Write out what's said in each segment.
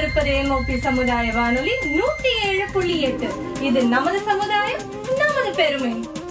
கேட்டுக்கொண்டிருப்பது எம்ஓபி சமுதாய வானொலி நூத்தி ஏழு புள்ளி எட்டு இது நமது சமுதாயம் நமது பெருமை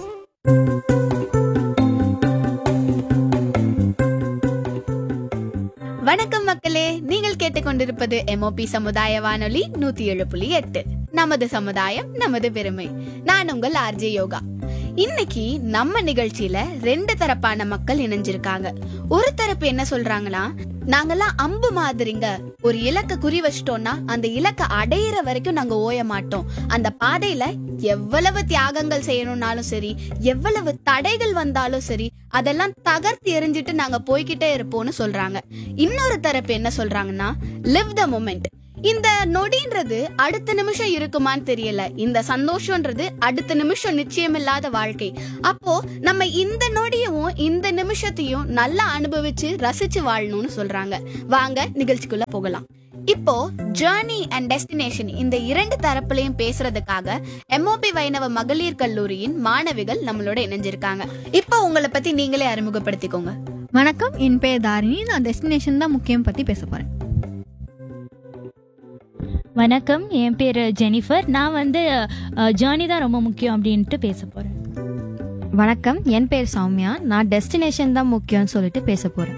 வணக்கம் மக்களே நீங்கள் கேட்டுக்கொண்டிருப்பது எம்ஓபி சமுதாய வானொலி நூத்தி ஏழு புள்ளி எட்டு நமது சமுதாயம் நமது பெருமை நான் உங்கள் ஆர்ஜே யோகா இன்னைக்கு நம்ம நிகழ்ச்சியில ரெண்டு தரப்பான மக்கள் இணைஞ்சிருக்காங்க ஒரு தரப்பு என்ன சொல்றாங்கன்னா நாங்கெல்லாம் அம்பு மாதிரிங்க ஒரு இலக்க குறி வச்சிட்டோம்னா அந்த இலக்க அடையிற வரைக்கும் நாங்க ஓய மாட்டோம் அந்த பாதையில எவ்வளவு தியாகங்கள் செய்யணும்னாலும் சரி எவ்வளவு தடைகள் வந்தாலும் சரி அதெல்லாம் தகர்த்து எறிஞ்சிட்டு நாங்க போய்கிட்டே இருப்போம்னு சொல்றாங்க இன்னொரு தரப்பு என்ன சொல்றாங்கன்னா லிவ் த மொமெண்ட் இந்த நொடின்றது அடுத்த நிமிஷம் இருக்குமான்னு தெரியல இந்த சந்தோஷம்ன்றது அடுத்த நிமிஷம் நிச்சயமில்லாத வாழ்க்கை அப்போ நம்ம இந்த நொடியும் இந்த நிமிஷத்தையும் நல்லா அனுபவிச்சு ரசிச்சு வாழணும்னு சொல்றாங்க வாங்க நிகழ்ச்சிக்குள்ள போகலாம் இப்போ ஜேர்னி அண்ட் டெஸ்டினேஷன் இந்த இரண்டு தரப்புலையும் பேசுறதுக்காக எம்ஓபி வைணவ மகளிர் கல்லூரியின் மாணவிகள் நம்மளோட இணைஞ்சிருக்காங்க இப்போ உங்களை பத்தி நீங்களே அறிமுகப்படுத்திக்கோங்க வணக்கம் என் பேர் தாரிணி நான் டெஸ்டினேஷன் தான் முக்கியம் பற்றி பேச போகிறேன் வணக்கம் என் பேர் ஜெனிஃபர் நான் வந்து ஜேர்னி தான் ரொம்ப முக்கியம் அப்படின்ட்டு பேச போகிறேன் வணக்கம் என் பேர் சௌமியா நான் டெஸ்டினேஷன் தான் முக்கியம்னு சொல்லிட்டு பேச போகிறேன்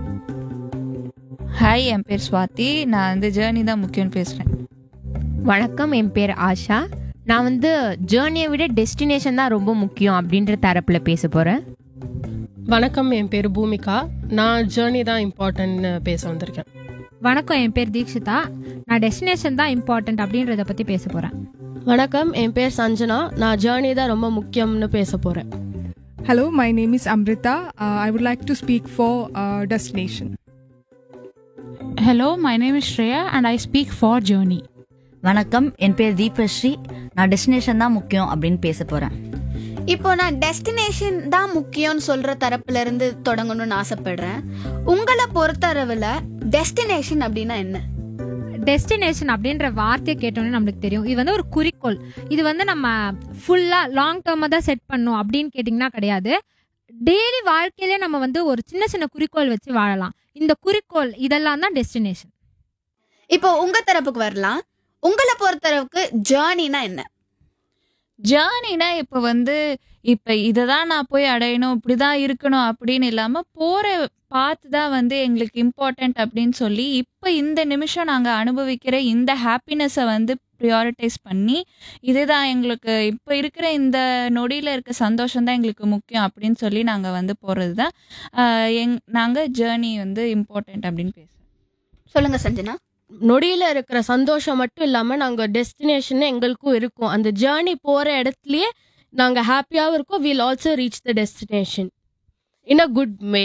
ஹாய் என் பேர் ஸ்வாதி நான் வந்து ஜேர்னி தான் முக்கியம்னு பேசுகிறேன் வணக்கம் என் பேர் ஆஷா நான் வந்து ஜேர்னியை விட டெஸ்டினேஷன் தான் ரொம்ப முக்கியம் அப்படின்ற தரப்புல பேச போறேன் வணக்கம் என் பேர் பூமிகா நான் ஜேர்னி தான் இம்பார்ட்டன்ட்னு பேச வந்திருக்கேன் வணக்கம் என் பேர் தீக்ஷிதா நான் டெஸ்டினேஷன் தான் இம்பார்ட்டன்ட் அப்படின்றத பற்றி பேச போகிறேன் வணக்கம் என் பேர் சஞ்சனா நான் ஜேர்னி தான் ரொம்ப முக்கியம்னு பேச போகிறேன் Hello, my name is Amrita. Uh, I would like to speak for uh, Destination. Hello, my name is Shreya and I speak for Journey. வணக்கம் என் பேர் தீபஸ்ரீ நான் டெஸ்டினேஷன் தான் முக்கியம் அப்படின்னு பேச போறேன் இப்போ நான் டெஸ்டினேஷன் தான் முக்கியம்னு சொல்ற தரப்புல இருந்து தொடங்கணும்னு ஆசைப்படுறேன் உங்களை பொறுத்தளவுல டெஸ்டினேஷன் அப்படின்னா என்ன டெஸ்டினேஷன் அப்படின்ற வார்த்தையை கேட்டோன்னே நம்மளுக்கு தெரியும் இது வந்து ஒரு குறிக்கோள் இது வந்து நம்ம ஃபுல்லாக லாங் டேர்மாக தான் செட் பண்ணும் அப்படின்னு கேட்டிங்கன்னா கிடையாது டெய்லி வாழ்க்கையிலே நம்ம வந்து ஒரு சின்ன சின்ன குறிக்கோள் வச்சு வாழலாம் இந்த குறிக்கோள் இதெல்லாம் தான் டெஸ்டினேஷன் இப்போ உங்க தரப்புக்கு வரலாம் உங்களை பொறுத்தளவுக்கு ஜேர்னினா என்ன ஜேர்னினா இப்போ வந்து இப்போ இதை தான் நான் போய் அடையணும் இப்படி தான் இருக்கணும் அப்படின்னு இல்லாமல் போகிற பார்த்து தான் வந்து எங்களுக்கு இம்பார்ட்டண்ட் அப்படின்னு சொல்லி இப்போ இந்த நிமிஷம் நாங்கள் அனுபவிக்கிற இந்த ஹாப்பினஸை வந்து ப்ரியாரிட்டைஸ் பண்ணி இதுதான் எங்களுக்கு இப்போ இருக்கிற இந்த நொடியில் இருக்க சந்தோஷம் தான் எங்களுக்கு முக்கியம் அப்படின்னு சொல்லி நாங்கள் வந்து போகிறது தான் ஆஹ் எங் நாங்கள் ஜேர்னி வந்து இம்பார்ட்டண்ட் அப்படின்னு பேசுகிறோம் சொல்லுங்க சஞ்சனா நொடியில் இருக்கிற சந்தோஷம் மட்டும் இல்லாமல் நாங்கள் டெஸ்டினேஷன் எங்களுக்கும் இருக்கும் அந்த ஜேர்னி போகிற இடத்துலயே நாங்கள் ஹாப்பியாகவும் இருக்கோம் will also reach the destination in a good way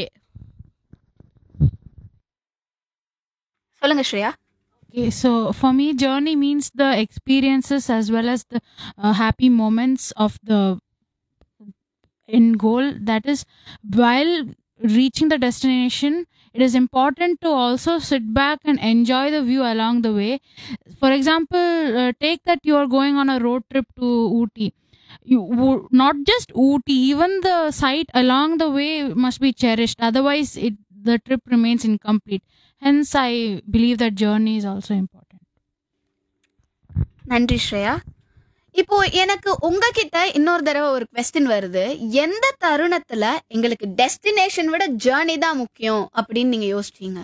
சொல்லுங்க Shreya Okay, so for me, journey means the experiences as well as the uh, happy moments of the end goal. That is, while reaching the destination, it is important to also sit back and enjoy the view along the way. For example, uh, take that you are going on a road trip to Ooty. You, wo- not just Ooty, even the site along the way must be cherished. Otherwise, it the trip remains incomplete. Hence, I believe that journey is also important. நன்றி ஸ்ரேயா இப்போ எனக்கு உங்ககிட்ட இன்னொரு தடவை ஒரு question வருது எந்த தருணத்துல எங்களுக்கு டெஸ்டினேஷன் விட ஜேர்னி தான் முக்கியம் அப்படின்னு நீங்க யோசிச்சீங்க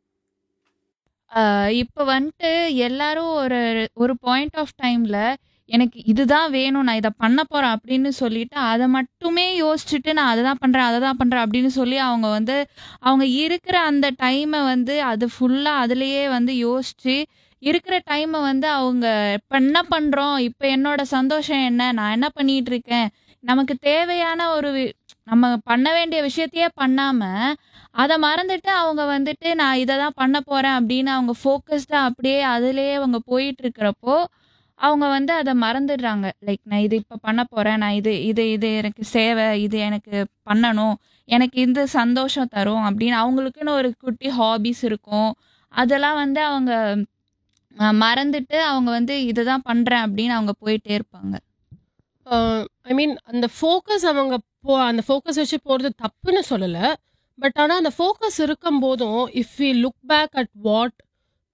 இப்போ வந்துட்டு எல்லாரும் ஒரு ஒரு பாயிண்ட் ஆஃப் டைமில் எனக்கு இதுதான் வேணும் நான் இதை பண்ண போகிறேன் அப்படின்னு சொல்லிட்டு அதை மட்டுமே யோசிச்சுட்டு நான் அதை தான் பண்ணுறேன் அதை தான் பண்ணுறேன் அப்படின்னு சொல்லி அவங்க வந்து அவங்க இருக்கிற அந்த டைமை வந்து அது ஃபுல்லாக அதுலேயே வந்து யோசிச்சு இருக்கிற டைமை வந்து அவங்க இப்போ என்ன பண்ணுறோம் இப்போ என்னோட சந்தோஷம் என்ன நான் என்ன பண்ணிட்டு இருக்கேன் நமக்கு தேவையான ஒரு வி- நம்ம பண்ண வேண்டிய விஷயத்தையே பண்ணாமல் அதை மறந்துட்டு அவங்க வந்துட்டு நான் இதை தான் பண்ண போகிறேன் அப்படின்னு அவங்க ஃபோக்கஸ்டாக அப்படியே அதுலேயே அவங்க போயிட்டு இருக்கிறப்போ அவங்க வந்து அதை மறந்துடுறாங்க லைக் நான் இது இப்போ பண்ண போகிறேன் நான் இது இது இது எனக்கு சேவை இது எனக்கு பண்ணணும் எனக்கு இந்த சந்தோஷம் தரும் அப்படின்னு அவங்களுக்குன்னு ஒரு குட்டி ஹாபிஸ் இருக்கும் அதெல்லாம் வந்து அவங்க அஹ், மறந்துட்டு அவங்க வந்து இதை தான் பண்ணுறேன் அப்படின்னு அவங்க போயிட்டே இருப்பாங்க ஐ மீன் அந்த ஃபோக்கஸ் அவங்க போ அந்த ஃபோக்கஸ் வச்சு போகிறது தப்புன்னு சொல்லலை பட் ஆனால் அந்த ஃபோக்கஸ் இருக்கும் போதும் if we look back at what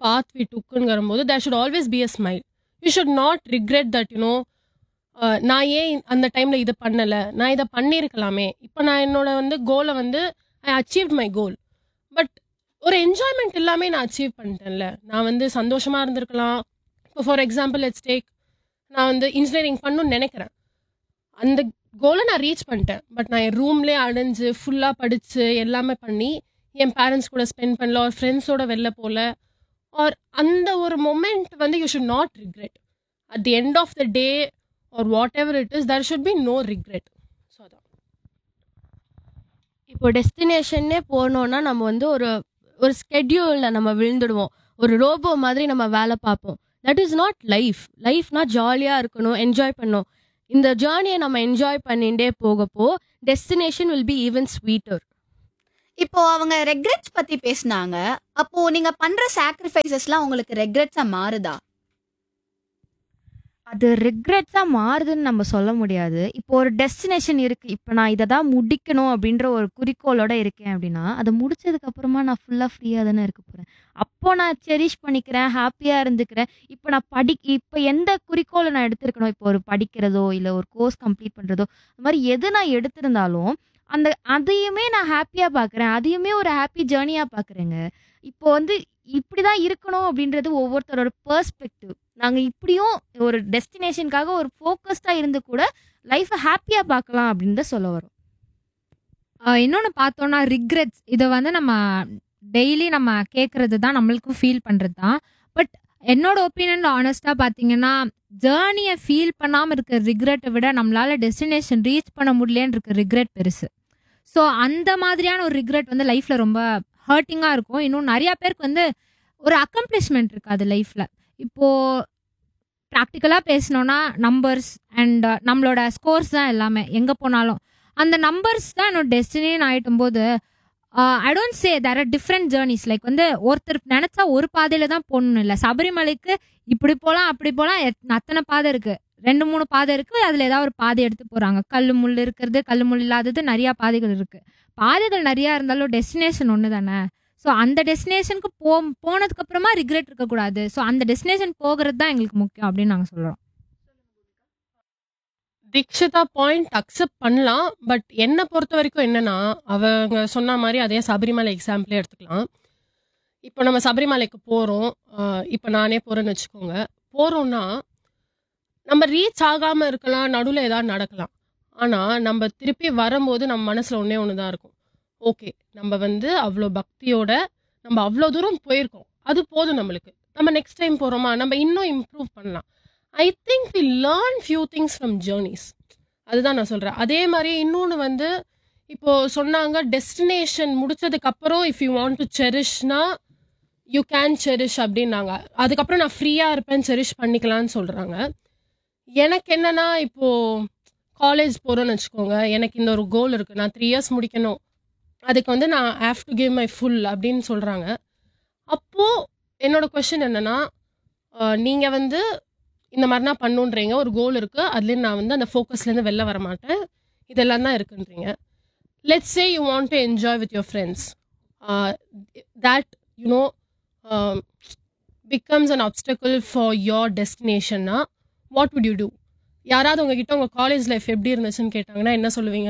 path we டுக்குங்கிற போது there should always be a smile you should not regret that you know நான் ஏன் அந்த டைமில் இது பண்ணலை நான் இதை பண்ணியிருக்கலாமே இப்போ நான் என்னோட வந்து கோலை வந்து I achieve my goal but ஒரு என்ஜாய்மெண்ட் எல்லாமே நான் அச்சீவ் பண்ணிட்டேன்ல நான் வந்து சந்தோஷமாக இருந்திருக்கலாம் இப்போ ஃபார் எக்ஸாம்பிள் லெட்ஸ் டேக் நான் வந்து இன்ஜினியரிங் பண்ணணும்னு நினைக்கிறேன் அந்த கோலை நான் ரீச் பண்ணிட்டேன் பட் நான் என் ரூம்லேயே அடைஞ்சு ஃபுல்லாக படித்து எல்லாமே பண்ணி என் பேரண்ட்ஸ் கூட ஸ்பெண்ட் பண்ணல ஒரு ஃப்ரெண்ட்ஸோட வெளில போகல ஆர் அந்த ஒரு மொமெண்ட் வந்து you should not regret at the end of the day or whatever it is there should be no regret so அதான் இப்போ டெஸ்டினேஷன்னே போனோம்னா நம்ம வந்து ஒரு ஒரு ஸ்கெட்யூலில் நம்ம விழுந்துடுவோம் ஒரு ரோபோ மாதிரி நம்ம வேலை பார்ப்போம் தட் இஸ் நாட் லைஃப் லைஃப்னா ஜாலியாக இருக்கணும் என்ஜாய் பண்ணணும் இந்த ஜேர்னியை நம்ம என்ஜாய் பண்ணிகிட்டே போகப்போ destination will be even sweeter இப்போ அவங்க ரெக்ரெட்ஸ் பத்தி பேசுனாங்க அப்போ நீங்க பண்ற சாக்ரிஃபைசஸ்லாம் உங்களுக்கு ரெக்ரெட்ஸா மாறுதா அது ரிக்ரெட்ஸாக மாறுதுன்னு நம்ம சொல்ல முடியாது இப்போ ஒரு டெஸ்டினேஷன் இருக்கு இப்போ நான் இதை தான் முடிக்கணும் அப்படின்ற ஒரு குறிக்கோளோட இருக்கேன் அப்படின்னா அதை முடிச்சதுக்கு அப்புறமா நான் ஃபுல்லாக ஃப்ரீயாக தானே இருக்க போகிறேன் அப்போ நான் செரிஷ் பண்ணிக்கிறேன் ஹாப்பியாக இருந்துக்கிறேன் இப்போ நான் படி இப்போ எந்த குறிக்கோளை நான் எடுத்திருக்கணும் இப்போ ஒரு படிக்கிறதோ இல்லை ஒரு கோர்ஸ் கம்ப்ளீட் பண்ணுறதோ அந்த மாதிரி எது நான் எடுத்திருந்தாலும் அந்த அதையுமே நான் ஹாப்பியாக பார்க்குறேன் அதையுமே ஒரு ஹாப்பி ஜேர்னியாக பார்க்குறேங்க இப்போ வந்து இப்படி தான் இருக்கணும் அப்படின்றது ஒவ்வொருத்தரோட பெர்ஸ்பெக்டிவ் நாங்கள் இப்படியும் ஒரு டெஸ்டினேஷனுக்காக ஒரு ஃபோக்கஸ்டாக இருந்து கூட லைஃப்பை ஹாப்பியாக பார்க்கலாம் அப்படின்னு தான் சொல்ல வரோம் இன்னொன்று பார்த்தோன்னா ரிக்ரெட்ஸ் இதை வந்து நம்ம டெய்லி நம்ம கேட்குறது தான் நம்மளுக்கும் ஃபீல் பண்ணுறது தான் பட் என்னோட ஒப்பீனியன் ஆனஸ்டாக பார்த்தீங்கன்னா ஜேர்னியை ஃபீல் பண்ணாமல் இருக்க ரிக்ரெட்டை விட நம்மளால டெஸ்டினேஷன் ரீச் பண்ண முடியலன்னு இருக்க ரிக்ரெட் பெருசு ஸோ அந்த மாதிரியான ஒரு ரிக்ரெட் வந்து லைஃப்பில் ரொம்ப ஹர்ட்டிங்காக இருக்கும் இன்னும் நிறையா பேருக்கு வந்து ஒரு அக்கம்ப்ளிஷ்மெண்ட் இருக்காது லைஃப்பில் இப்போது ப்ராக்டிக்கலாக பேசணுன்னா நம்பர்ஸ் அண்ட் நம்மளோட ஸ்கோர்ஸ் தான் எல்லாமே எங்கே போனாலும் அந்த நம்பர்ஸ் தான் என்னோட டெஸ்டினின்னு ஆயிட்டும் போது I don't say there are different journeys like வந்து ஒருத்தர் நினச்சா ஒரு பாதையில தான் போகணும் இல்லை சபரிமலைக்கு இப்படி போகலாம் அப்படி போகலாம் அத்தனை பாதை இருக்கு ரெண்டு மூணு பாதை இருக்கு அதுல ஏதாவது ஒரு பாதை எடுத்து போறாங்க கல் முள் இருக்கிறது கல் முள் இல்லாதது நிறைய பாதைகள் இருக்கு பாதைகள் நிறைய இருந்தாலும் டெஸ்டினேஷன் ஒன்று தானே ஸோ அந்த டெஸ்டினேஷனுக்கு போ போனதுக்கு அப்புறமா ரிக்ரெட் இருக்கக்கூடாது ஸோ அந்த டெஸ்டினேஷன் போகிறது தான் எங்களுக்கு முக்கியம் அப்படின்னு நாங்கள் சொல்கிறோம் தீக்ஷிதா பாயிண்ட் அக்செப்ட் பண்ணலாம் பட் என்னை பொறுத்த வரைக்கும் என்னன்னா அவங்க சொன்ன மாதிரி அதே சபரிமலை எக்ஸாம்பிளே எடுத்துக்கலாம் இப்போ நம்ம சபரிமலைக்கு போகிறோம் இப்போ நானே போகிறேன்னு வச்சுக்கோங்க போகிறோம்னா நம்ம ரீச் ஆகாமல் இருக்கலாம் நடுவில் ஏதாவது நடக்கலாம் ஆனால் நம்ம திருப்பி வரும்போது நம்ம மனசில் ஒன்றே ஒன்று தான் இருக்கும் ஓகே நம்ம வந்து அவ்வளோ பக்தியோட நம்ம அவ்வளோ தூரம் போயிருக்கோம் அது போதும் நம்மளுக்கு நம்ம நெக்ஸ்ட் டைம் போகிறோமா நம்ம இன்னும் இம்ப்ரூவ் பண்ணலாம் I think we learn few things from journeys அதுதான் நான் சொல்கிறேன் அதே மாதிரி இன்னொன்று வந்து இப்போது சொன்னாங்க டெஸ்டினேஷன் முடிச்சதுக்கப்புறம் இஃப் யூ வாண்ட் டு செரிஷ்னா யூ கேன் செரிஷ் அப்படின்னாங்க அதுக்கப்புறம் நான் ஃப்ரீயாக இருப்பேன் செரிஷ் பண்ணிக்கலாம்னு சொல்கிறாங்க எனக்கு என்னன்னா இப்போது காலேஜ் போகிறோன்னு வச்சுக்கோங்க எனக்கு இந்த ஒரு கோல் இருக்குது நான் த்ரீ இயர்ஸ் முடிக்கணும் அதுக்கு வந்து நான் have to give my full அப்படின்னு சொல்கிறாங்க அப்போது என்னோட கொஷின் என்னென்னா நீங்கள் வந்து இந்த மாதிரி நான் பண்ணுன்றீங்க ஒரு கோல் இருக்குது அதுலேருந்து நான் வந்து அந்த ஃபோக்கஸ்லேருந்து வெளில வர மாட்டேன் இதெல்லாம் தான் இருக்குன்றீங்க let's say you want to enjoy with your friends that you know becomes an obstacle for your டெஸ்டினேஷன்னா வாட் வுட் யூ டூ யாராவது உங்ககிட்ட உங்கள் காலேஜ் லைஃப் எப்படி இருந்துச்சுன்னு கேட்டாங்கன்னா என்ன சொல்லுவீங்க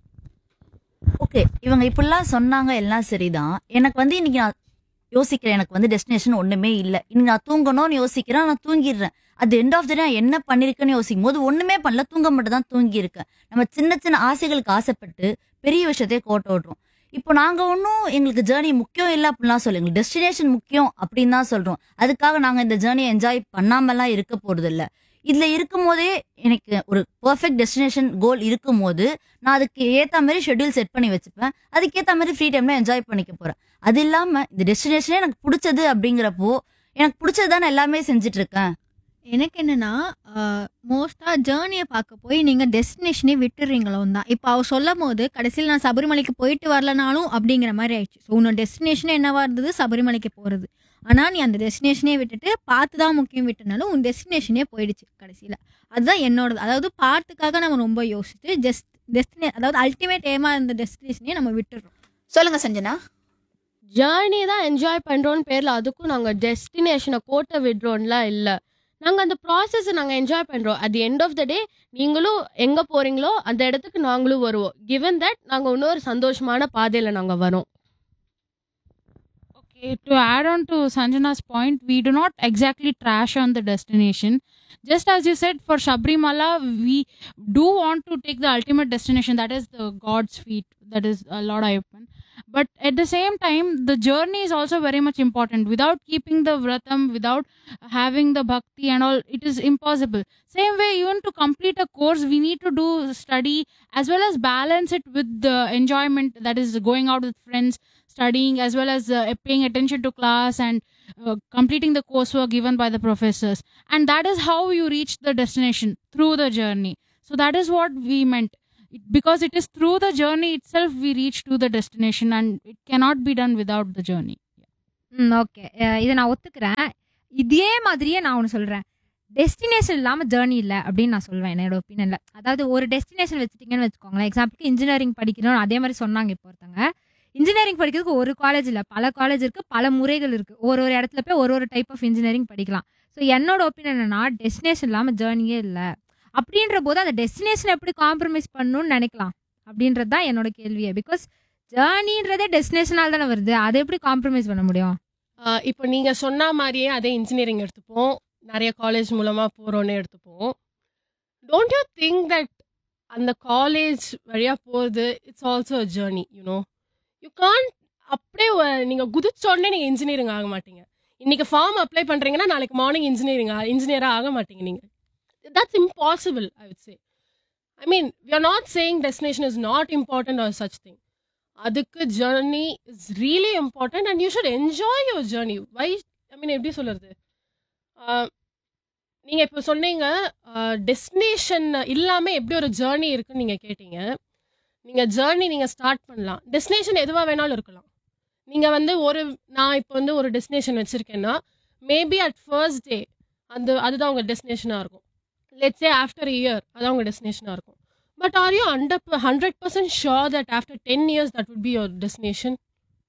ஓகே இவங்க இப்படிலாம் சொன்னாங்க எல்லாம் சரிதான் எனக்கு வந்து இன்னைக்கு நான் யோசிக்கிறேன் எனக்கு வந்து டெஸ்டினேஷன் ஒண்ணுமே இல்லை இன்னைக்கு நான் தூங்கணும்னு யோசிக்கிறேன் நான் தூங்கிடுறேன் அது எண்ட் ஆஃப் த டே நான் என்ன பண்ணிருக்கேன்னு யோசிக்கும் போது ஒண்ணுமே பண்ணல தூங்க மட்டும் தான் தூங்கி இருக்கேன் நம்ம சின்ன சின்ன ஆசைகளுக்கு ஆசைப்பட்டு பெரிய விஷயத்தையே கோட்டை விடுறோம் இப்போ நாங்க ஒன்றும் எங்களுக்கு ஜேர்னி முக்கியம் இல்லை அப்படிலாம் சொல்ல எங்களுக்கு டெஸ்டினேஷன் முக்கியம் அப்படின்னு தான் சொல்றோம் அதுக்காக நாங்க இந்த ஜேர்னியை என்ஜாய் பண்ணாமலாம் இருக்க போறது இல்ல இதுல இருக்கும் போதே எனக்கு ஒரு பர்ஃபெக்ட் டெஸ்டினேஷன் கோல் இருக்கும் போது நான் அதுக்கு ஏத்த மாதிரி ஷெட்யூல் செட் பண்ணி வச்சுப்பேன் அதுக்கேத்த மாதிரி ஃப்ரீ டைம்ல என்ஜாய் பண்ணிக்க போறேன் அது இல்லாம இந்த டெஸ்டினேஷனே எனக்கு பிடிச்சது அப்படிங்கிறப்போ எனக்கு பிடிச்சது தான் எல்லாமே செஞ்சுட்டு இருக்கேன் எனக்கு என்னன்னா மோஸ்டா ஜேர்னியை பார்க்க போய் நீங்க டெஸ்டினேஷனே விட்டுறீங்களோ தான் இப்போ அவ சொல்லும் போது கடைசியில் நான் சபரிமலைக்கு போயிட்டு வரலனாலும் அப்படிங்கிற மாதிரி ஆயிடுச்சு ஸோ உன்னோட டெஸ்டினேஷனே என்னவா இருந்தது சபரிமலைக்கு போறது ஆனா நீ அந்த டெஸ்டினேஷனே விட்டுட்டு பார்த்து தான் முக்கியம் விட்டனாலும் உன் டெஸ்டினேஷனே போயிடுச்சு கடைசியில் அதுதான் என்னோடது அதாவது பார்த்துக்காக நம்ம ரொம்ப யோசிச்சுட்டு ஜஸ்ட் டெஸ்டினே அதாவது அல்டிமேட் ஏமா இருந்த டெஸ்டினேஷனே நம்ம விட்டுறோம் சொல்லுங்க சஞ்சனா ஜேர்னி தான் என்ஜாய் பண்ணுறோன்னு பேரில் அதுக்கும் நாங்கள் டெஸ்டினேஷனை கோட்டை விடுறோம்லாம் இல்லை நாங்கள் அந்த ப்ராசஸை நாங்கள் என்ஜாய் பண்ணுறோம் at the end of the day நீங்களும் எங்கே போகிறீங்களோ அந்த இடத்துக்கு நாங்களும் வருவோம் கிவன் தட் நாங்கள் இன்னொரு சந்தோஷமான பாதையில் நாங்கள் வரோம் Okay, to add on to Sanjana's point, we do not exactly trash on the destination. Just as you said, for Shabrimala, we do want to take the ultimate destination, that is the God's feet, that is uh, Lord Ayyappan. But at the same time, the journey is also very much important. Without keeping the vratam, without having the bhakti and all, it is impossible. Same way, even to complete a course, we need to do study as well as balance it with the enjoyment that is going out with friends, studying as well as uh, paying attention to class and uh, completing the coursework given by the professors. And that is how you reach the destination through the journey. So that is what we meant. It, because it is through the journey itself we reach to the destination and it cannot be done without the journey. ம் okay இதை நான் ஒத்துக்கிறேன் இதே மாதிரியே நான் ஒன்று சொல்கிறேன் destination இல்லாமல் ஜேர்னி இல்லை அப்படின்னு நான் சொல்வேன் என்னோட ஒப்பீனியனில் அதாவது ஒரு டெஸ்டினேஷன் வச்சுட்டீங்கன்னு வச்சுக்கோங்களேன் எக்ஸாம்பிளுக்கு இன்ஜினியரிங் படிக்கணும் அதே மாதிரி சொன்னாங்க இப்போ ஒருத்தங்க இன்ஜினியரிங் படிக்கிறதுக்கு ஒரு காலேஜ் இல்லை பல காலேஜ் இருக்குது பல முறைகள் இருக்குது ஒரு ஒரு இடத்துல போய் ஒரு ஒரு டைப் ஆஃப் இன்ஜினியரிங் படிக்கலாம் ஸோ என்னோட ஒப்பீனியன் என்னன்னா டெஸ்டினேஷன் இல்லாமல் ஜேர்னியே இல்லை அப்படின்ற போது அந்த டெஸ்டினேஷன் எப்படி காம்ப்ரமைஸ் பண்ணணும்னு நினைக்கலாம் அப்படின்றது தான் என்னோட கேள்வியே பிகாஸ் ஜேர்னின்றதே டெஸ்டினேஷனால் தானே வருது அதை எப்படி காம்ப்ரமைஸ் பண்ண முடியும் ஆஹ் இப்போ நீங்க சொன்ன மாதிரியே அதே இன்ஜினியரிங் எடுத்துப்போம் நிறைய காலேஜ் மூலமா போறோம்னு எடுத்துப்போம் டோன்ட் யூ திங்க் தட் அந்த காலேஜ் வழியா போறது it's also a journey you know you can அப்படியே ஒ- நீங்க குதிச்ச உடனே நீங்க இன்ஜினியரிங் ஆக மாட்டீங்க இன்னைக்கு ஃபார்ம் அப்ளை பண்றீங்கன்னா நாளைக்கு மார்னிங் இன்ஜினியரிங் இன்ஜினியரா ஆக மாட்டீங்க நீங்க that's impossible I would say I mean we are not saying destination is not important or such thing அதுக்கு journey is really important and you should enjoy your journey why I mean எப்படி சொல்றது ஆஹ், நீங்க இப்போ சொன்னீங்க destination இல்லாம எப்படி ஒரு journey இருக்குன்னு நீங்க கேட்டீங்க நீங்க ஜேர்னி நீங்க ஸ்டார்ட் பண்ணலாம் டெஸ்டினேஷன் எதுவா வேணாலும் இருக்கலாம் நீங்க வந்து ஒரு நான் இப்போ வந்து ஒரு டெஸ்டினேஷன் வச்சிருக்கேன்னா மேபி அட் ஃபர்ஸ்ட் டே அந்த அதுதான் உங்க டெஸ்டினேஷனாக இருக்கும் லெட்ஸ் சே ஆஃப்டர் இயர் அதான் உங்க டெஸ்டினேஷனாக இருக்கும் but are you hundred hundred percent sure that after ten years that would be your destination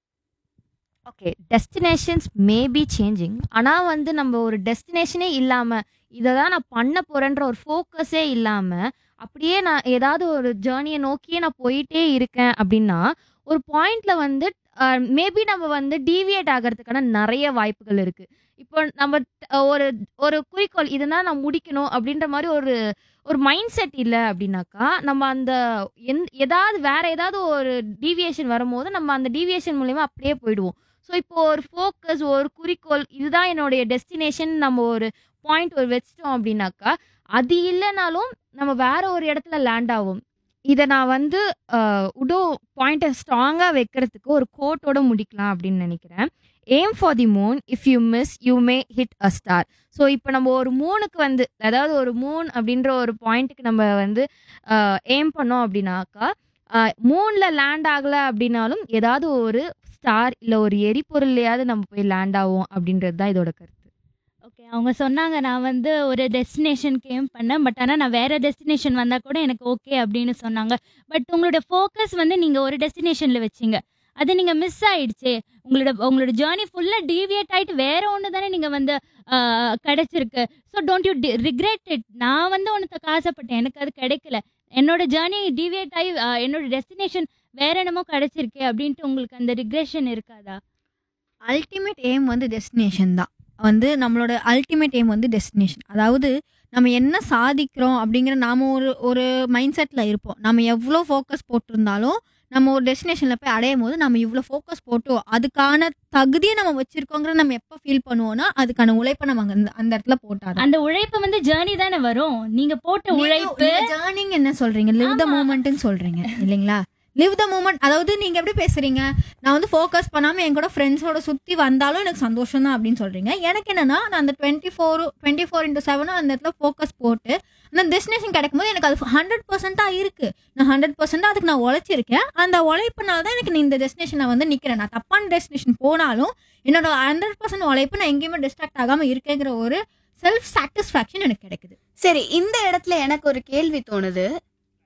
okay destinations may be changing ஆனால் வந்து நம்ம ஒரு டெஸ்டினேஷனே இல்லாமல் இதை தான் நான் பண்ண போகிறேன்ற ஒரு ஃபோக்கஸே இல்லாமல் அப்படியே நான் ஏதாவது ஒரு ஜேர்னியை நோக்கியே நான் போயிட்டே இருக்கேன் அப்படின்னா ஒரு பாயிண்ட்ல வந்து மேபி நம்ம வந்து டீவியேட் ஆகிறதுக்கான நிறைய வாய்ப்புகள் இருக்குது இப்போ நம்ம ட- ஒரு ஒரு குறிக்கோள் இதுதான் நான் முடிக்கணும் அப்படின்ற மாதிரி ஒரு ஒரு மைண்ட் செட் இல்லை அப்படின்னாக்கா நம்ம அந்த எந் ஏதாவது வேற ஏதாவது ஒரு டீவியேஷன் வரும்போது நம்ம அந்த டீவியேஷன் மூலயமா அப்படியே போயிடுவோம் ஸோ இப்போ ஒரு ஃபோக்கஸ் ஒரு குறிக்கோள் இதுதான் என்னுடைய டெஸ்டினேஷன் நம்ம ஒரு பாயிண்ட் ஒரு வச்சிட்டோம் அப்படின்னாக்கா அது இல்லைனாலும் நம்ம வேற ஒரு இடத்துல லேண்ட் ஆகும் இதை நான் வந்து உடோ பாயிண்ட்டை ஸ்ட்ராங்காக வைக்கிறதுக்கு ஒரு கோட்டோட முடிக்கலாம் அப்படின்னு நினைக்கிறேன் aim for the moon if you miss you may hit a star so இப்போ நம்ம ஒரு மூணுக்கு வந்து அதாவது ஒரு மூன் அப்படின்ற ஒரு பாயிண்ட்டுக்கு நம்ம வந்து எய்ம் பண்ணோம் அப்படின்னாக்கா மூணில் லேண்ட் ஆகலை அப்படின்னாலும் ஏதாவது ஒரு ஸ்டார் இல்லை ஒரு எரிபொருள்லையாவது நம்ம போய் லேண்ட் ஆகும் அப்படின்றது தான் இதோட கருத்து ஓகே அவங்க சொன்னாங்க நான் வந்து ஒரு டெஸ்டினேஷனுக்கு ஏம் பண்ணேன் பட் ஆனால் நான் வேற டெஸ்டினேஷன் வந்தால் கூட எனக்கு ஓகே அப்படின்னு சொன்னாங்க பட் உங்களோட ஃபோக்கஸ் வந்து நீங்கள் ஒரு டெஸ்டினேஷனில் வச்சீங்க அது நீங்கள் மிஸ் ஆயிடுச்சே உங்களோட உங்களோட ஜேர்னி ஃபுல்லாக டீவியேட் ஆகிட்டு வேற ஒன்று தானே நீங்கள் வந்து ஆஹ், கிடைச்சிருக்கு so don't you regret it நான் வந்து ஒன்று ஆசைப்பட்டேன் எனக்கு அது கிடைக்கல என்னோட ஜேர்னி டீவியேட் ஆகி ஆஹ், என்னோட டெஸ்டினேஷன் வேற என்னமோ கிடைச்சிருக்கே அப்படின்ட்டு உங்களுக்கு அந்த ரிக்ரெஷன் இருக்காதா அல்டிமேட் எய்ம் வந்து டெஸ்டினேஷன் தான் வந்து நம்மளோட அல்டிமேட் எய்ம் வந்து டெஸ்டினேஷன் அதாவது நம்ம என்ன சாதிக்கிறோம் அப்படிங்கிற நாம ஒரு ஒரு மைண்ட் செட்டில் இருப்போம் நம்ம எவ்வளோ ஃபோக்கஸ் போட்டிருந்தாலும் நம்ம ஒரு டெஸ்டினேஷனில் போய் அடையும் போது நம்ம இவ்வளோ ஃபோக்கஸ் போட்டோம் அதுக்கான தகுதியை நம்ம வச்சிருக்கோங்கிற நம்ம எப்போ ஃபீல் பண்ணுவோம்னா அதுக்கான உழைப்பை நம்ம அங்க அந்த- அந்த இடத்துல போட்டாதான் அந்த உழைப்பு வந்து ஜேர்னி தானே வரும் நீங்க போட்ட உழைப்பு ஜேர்னிங் என்ன சொல்றீங்க லிவ் த மூமெண்ட்னு சொல்றீங்க இல்லைங்களா லிவ் த மூமெண்ட் அதாவது நீங்க எப்படி பேசுறீங்க நான் வந்து ஃபோக்கஸ் பண்ணாம என் கூட ஃப்ரெண்ட்ஸோட சுத்தி வந்தாலும் எனக்கு சந்தோஷம் தான் அப்படின்னு சொல்றீங்க எனக்கு என்னன்னா நான் அந்த twenty four twenty four into செவனும் அந்த இடத்துல ஃபோக்கஸ் போட்டு அந்த டெஸ்டினேஷன் கிடைக்கும் போது எனக்கு அது ஹண்ட்ரட் பர்சன்டா இருக்கு நான் ஹண்ட்ரட் பர்சன்டா அதுக்கு நான் உழைச்சிருக்கேன் அந்த உழைப்புனால தான் எனக்கு நீ இந்த டெஸ்டினேஷன் வந்து நிக்கிறேன் நான் தப்பான டெஸ்டினேஷன் போனாலும் என்னோட ஹண்ட்ரட் பர்சன்ட் உழைப்பு நான் எங்கேயுமே டிஸ்ட்ராக்ட் ஆகாம இருக்கேங்கிற ஒரு செல்ஃப் சாட்டிஸ்ஃபேக்ஷன் எனக்கு கிடைக்குது சரி இந்த இடத்துல எனக்கு ஒரு கேள்வி தோணுது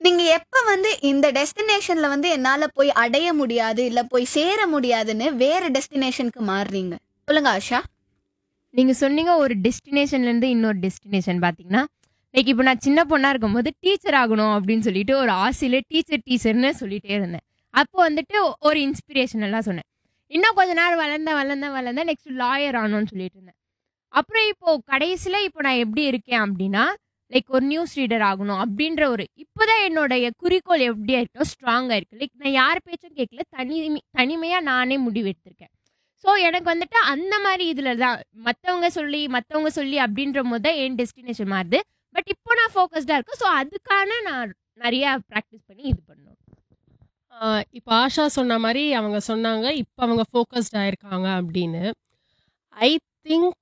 நீங்க எப்ப வந்து இந்த டெஸ்டினேஷன்ல வந்து என்னால போய் அடைய முடியாது இல்ல போய் சேர முடியாதுன்னு வேற டெஸ்டினேஷனுக்கு மாறுறீங்க சொல்லுங்க ஆஷா நீங்க சொன்னீங்க ஒரு டெஸ்டினேஷன்ல இருந்து இன்னொரு டெஸ்டினேஷன் பாத்தீங்கன்னா லைக் இப்போ நான் சின்ன பொண்ணா இருக்கும்போது டீச்சர் ஆகணும் அப்படின்னு சொல்லிட்டு ஒரு ஆசையில டீச்சர் டீச்சர்னு சொல்லிட்டே இருந்தேன் அப்போ வந்துட்டு ஒரு இன்ஸ்பிரேஷன் எல்லாம் சொன்னேன் இன்னும் கொஞ்ச நேரம் வளர்ந்தேன் வளர்ந்தேன் வளர்ந்தேன் நெக்ஸ்ட் லாயர் ஆகணும்னு சொல்லிட்டு இருந்தேன் அப்புறம் இப்போ கடைசியில இப்போ நான் எப்படி இருக்கேன் அப்படின்னா லைக் ஒரு நியூஸ் ரீடர் ஆகணும் அப்படின்ற ஒரு இப்போதான் என்னுடைய குறிக்கோள் எப்படியா இருக்கோ ஸ்ட்ராங்கா இருக்கு லைக் நான் யார் பேச்சும் கேட்கல தனிமை தனிமையா நானே முடிவு எடுத்திருக்கேன் ஸோ எனக்கு வந்துட்டு அந்த மாதிரி இதில் தான் மற்றவங்க சொல்லி மற்றவங்க சொல்லி அப்படின்ற போது தான் என் டெஸ்டினேஷன் மாறுது பட் இப்போ நான் ஃபோக்கஸ்டாக இருக்கேன் ஸோ அதுக்கான நான் நிறையா ப்ராக்டிஸ் பண்ணி இது பண்ணணும் இப்போ ஆஷா சொன்ன மாதிரி அவங்க சொன்னாங்க இப்போ அவங்க ஃபோக்கஸ்ட் ஆயிருக்காங்க அப்படின்னு ஐ திங்க்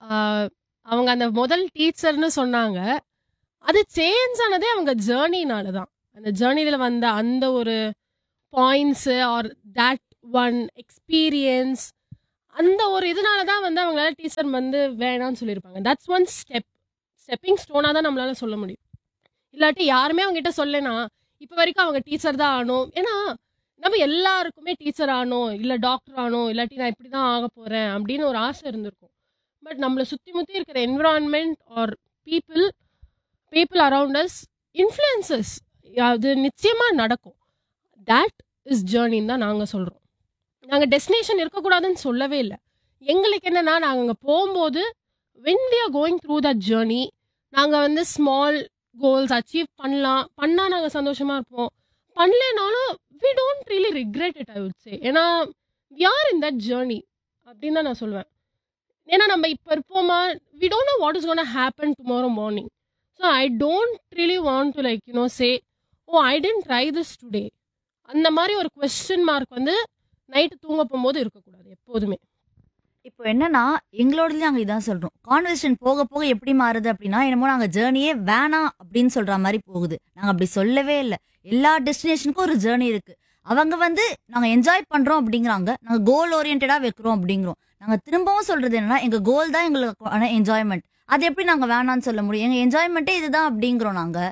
அவங்க அந்த முதல் டீச்சர்னு சொன்னாங்க அது சேஞ்ச் ஆனதே அவங்க ஜேர்னினால தான் அந்த ஜேர்னியில் வந்த அந்த ஒரு points or that one experience அந்த ஒரு இதனால தான் வந்து அவங்களால டீச்சர் வந்து வேணாம்னு சொல்லியிருப்பாங்க தட்ஸ் ஒன் ஸ்டெப் ஸ்டெப்பிங் ஸ்டோனாக தான் நம்மளால சொல்ல முடியும் இல்லாட்டி யாருமே அவங்ககிட்ட சொல்லனா இப்போ வரைக்கும் அவங்க டீச்சர் தான் ஆகணும் ஏன்னா நம்ம எல்லாருக்குமே டீச்சர் ஆகணும் இல்லை டாக்டர் ஆகணும் இல்லாட்டி நான் இப்படி தான் ஆக போகிறேன் அப்படின்னு ஒரு ஆசை இருந்திருக்கும் பட் நம்மளை சுற்றி முற்றி இருக்கிற environment or people people around us influences அது நிச்சயமாக நடக்கும் தட் இஸ் ஜேர்னின்னு தான் நாங்கள் சொல்கிறோம் நாங்கள் டெஸ்டினேஷன் இருக்கக்கூடாதுன்னு சொல்லவே இல்லை எங்களுக்கு என்னென்னா நாங்கள் அங்கே போகும்போது when we are going through that journey நாங்கள் வந்து ஸ்மால் கோல்ஸ் அச்சீவ் பண்ணலாம் பண்ணால் நாங்கள் சந்தோஷமாக இருப்போம் பண்ணலனாலும் we don't really regret it I would say ஏன்னா we are in that journey அப்படின்னு தான் நான் சொல்லுவேன் ஏன்னா நம்ம இப்போ இருப்போமா we don't know what is gonna happen tomorrow morning so I don't really want to like you know say oh I didn't try this today அந்த மாதிரி ஒரு கொஸ்டின் மார்க் வந்து நைட்டு தூங்க போகும்போது இருக்கக்கூடாது எப்போதுமே இப்போ என்னன்னா எங்களோடதுல நாங்கள் இதான் சொல்றோம் கான்வர்சேஷன் போக போக எப்படி மாறுது அப்படின்னா என்னமோ நாங்கள் ஜேர்னியே வேணாம் அப்படின்னு சொல்ற மாதிரி போகுது நாங்கள் அப்படி சொல்லவே இல்லை எல்லா டெஸ்டினேஷனுக்கும் ஒரு ஜேர்னி இருக்கு அவங்க வந்து நாங்கள் என்ஜாய் பண்றோம் அப்படிங்கிறாங்க நாங்கள் கோல் ஓரியன்டாக வைக்கிறோம் அப்படிங்கிறோம் நாங்கள் திரும்பவும் சொல்றது என்னன்னா எங்க கோல் தான் எங்களுக்கு என்ஜாய்மெண்ட் அது எப்படி நாங்கள் வேணாம்னு சொல்ல முடியும் எங்க என்ஜாய்மெண்ட்டே இதுதான் அப்படிங்கிறோம் நாங்கள்